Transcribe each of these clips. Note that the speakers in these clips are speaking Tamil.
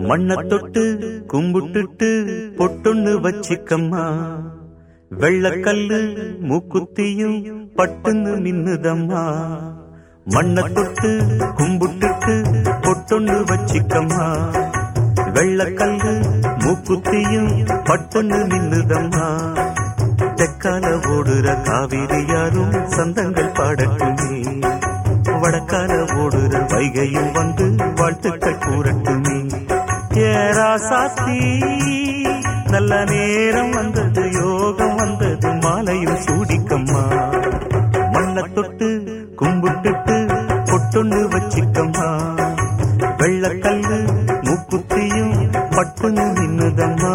மண்ண தொட்டு கும்பிட்டுட்டு பொட்டொன்னு வச்சிக்கம்மா வெள்ளக்கல்லு மூக்குத்தியும் பட்டுன்னு மின்னுதம்மா மண்ண தொட்டு கும்பிட்டுட்டு பொட்டொன்னு வச்சிக்கம்மா வெள்ளக்கல்லு மூக்குத்தியும் பட்டுன்னு மின்னுதம்மா தெக்கால ஓடுற காவிரி யாரும் சந்தங்கள் பாடட்டுமே வடக்கால ஓடுற வைகையும் வந்து வாழ்த்துக்கள் கூறட்டுமே ஏரா சாத்தி நல்ல நேரம் வந்தது யோகம் வந்தது மாலையும் சூடிக்கம்மா மண்ண தொட்டு கும்பிட்டுட்டு பொட்டொன்னு வச்சிக்கம்மா வெள்ளக்கல்லு மூக்குத்தியும் பட்டுன்னு நின்னுதம்மா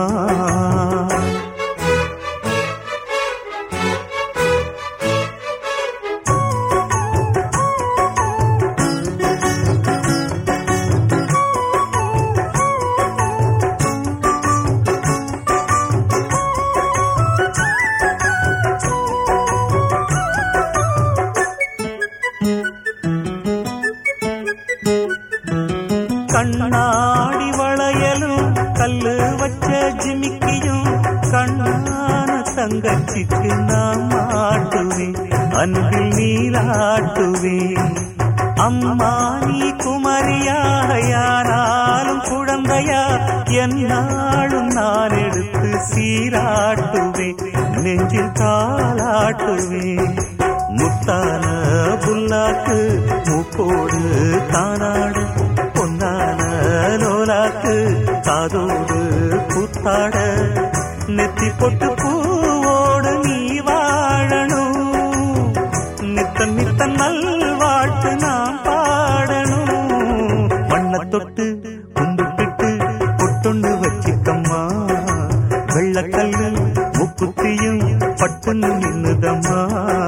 கண்ணாடி வளையலும் கல்லு வச்ச ஜிமிக்கியும் கண்ணான தங்கச்சிக்கு நான் மாட்டுவேன் அன்பில் நீராட்டுவேன் அம்மா நீ குமரியாக யாராலும் குழந்தையா என்னாலும் நான் எடுத்து சீராட்டுவேன் நெஞ்சில் தாளாட்டுவேன் முத்தான புல்லாக்கு மூக்கோடு தானாடு பொன்னான லோலாக்கு காதோடு கூத்தாட நெத்தி பொட்டு பூவோடு நீ வாழணும் நித்த நித்த நல் வாழ்த்து நான் பாடணும் மண்ண தொட்டு கும்பிட்டுட்டு பொட்டொண்டு வச்சிக்கம்மா வெள்ளக்கல்லு முக்குத்தியும் பட்டுன்னு நின்னுதம்மா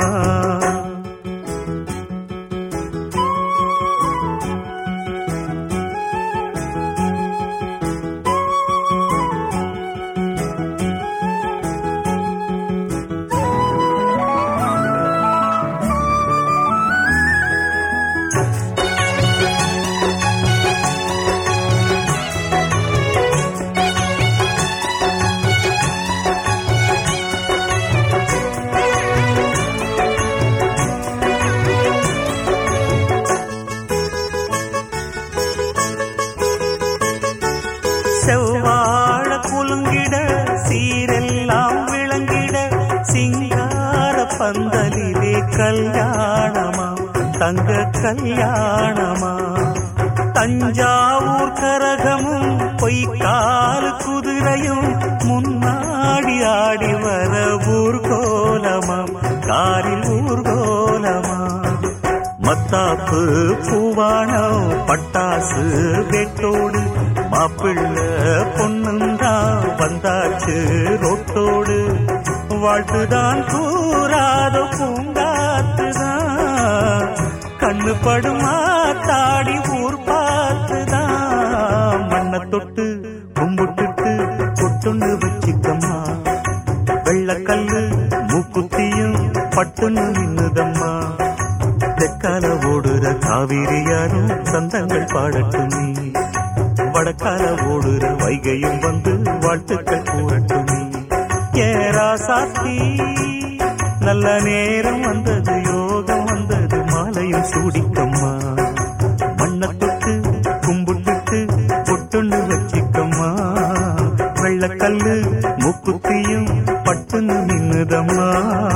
செவ்வாழ குலுங்கிட சீரெல்லாம் விளங்கிட சிங்கார பந்தலிலே கல்யாணமா தங்க கல்யாணமா தஞ்சாவூர் கரகமும் பொய்க்கால் குதிரையும் முன்னாடி ஆடி வர ஊர்கோலமா காரில் ஊர்கோலமா மத்தாப்பு பூவானம் பட்டாசு வெட்டோடு மாப்பிள்ள பொண்ணுந்தா வந்தாச்சு ரோட்டோடு வாழ்த்துதான் கூறாத பூங்காத்துதான் கண்ணு படுமா தாடி ஊர் பார்த்துதான் மண்ணை தொட்டு கும்பிட்டுட்டு பொட்டுன்னு வச்சிக்கம்மா வெள்ளக்கல்லு மூக்குத்தியும் பட்டுன்னு நின்னுதம்மா தெற்கால ஓடுற காவிரி யாரும் சந்தங்கள் பாடட்டுமே வடக்கால ஓடுற வைகையும் வந்து வாழ்த்துக்கள் கூறட்டுமே ஏரா சாத்தி நல்ல நேரம் வந்தது யோகம் வந்தது மாலையும் சூடிக்கம்மா மண்ணை தொட்டு கும்பிட்டுட்டு பொட்டுன்னு வச்சிக்கம்மா வெள்ளக்கல்லு மூக்குத்தியும் பட்டுன்னு நின்னுதம்மா